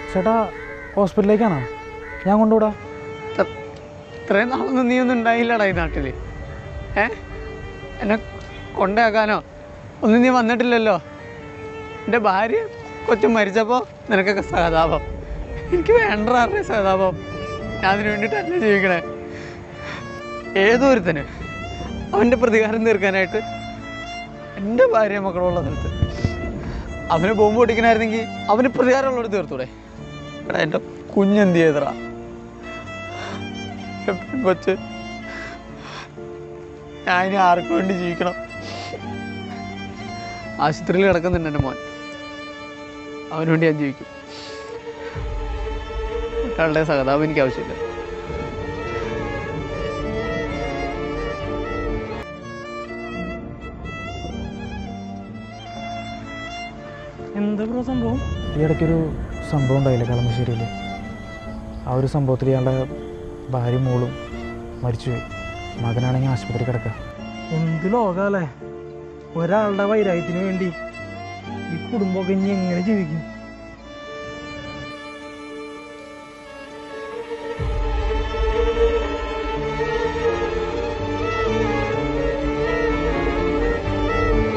ചേട്ടാ ഹോസ്പിറ്റലിലേക്കാണോ ഞാൻ കൊണ്ടുവിടാം ഇത്ര- ഇത്രയും നാളൊന്നും നീ ഒന്നും ഉണ്ടായില്ലടാ ഈ നാട്ടിൽ ഏ എന്നെ കൊണ്ടാക്കാനോ ഒന്നും നീ വന്നിട്ടില്ലല്ലോ എൻ്റെ ഭാര്യ കൊച്ചു മരിച്ചപ്പോൾ നിനക്കൊക്കെ സഹതാപം എനിക്ക് വേണ്ടറിയ സഹതാപം ഞാൻ അതിന് വേണ്ടിയിട്ടല്ല ജീവിക്കണേ ഏതൊരുത്തന് അവൻ്റെ പ്രതികാരം തീർക്കാനായിട്ട് എൻ്റെ ഭാര്യ മക്കളുള്ള സ്ഥലത്ത് അവന് ബോംബ് പൊട്ടിക്കണായിരുന്നെങ്കിൽ അവന് പ്രതികാരമുള്ളവർ തീർത്തൂടെ എടാ എൻ്റെ കുഞ്ഞെന്ത് ചെയ്തടാ കൊച്ച് ഞാൻ ഇനി ആർക്കു വേണ്ടി ജീവിക്കണം ആശുപത്രിയിൽ കിടക്കുന്നുണ്ട് എൻ്റെ മോൻ അവന് വേണ്ടി ഞാൻ ജീവിക്കും ഒരാളുടെ സഹതാപം എനിക്ക് ആവശ്യമില്ല എന്താ ബ്രോ സംഭവം ഈ ഇടയ്ക്കൊരു സംഭവം ഉണ്ടായില്ലേ കളമശ്ശേരിയിൽ ആ ഒരു സംഭവത്തിൽ ഇയാളുടെ ഭാര്യ മോളും മരിച്ചുപോയി മകനാണെങ്കിൽ ആശുപത്രി കിടക്കുക എന്ത് ലോകാലേ ഒരാളുടെ വൈരാഗ്യത്തിന് വേണ്ടി ഈ കുടുംബമൊക്കെ ഇനി എങ്ങനെ ജീവിക്കും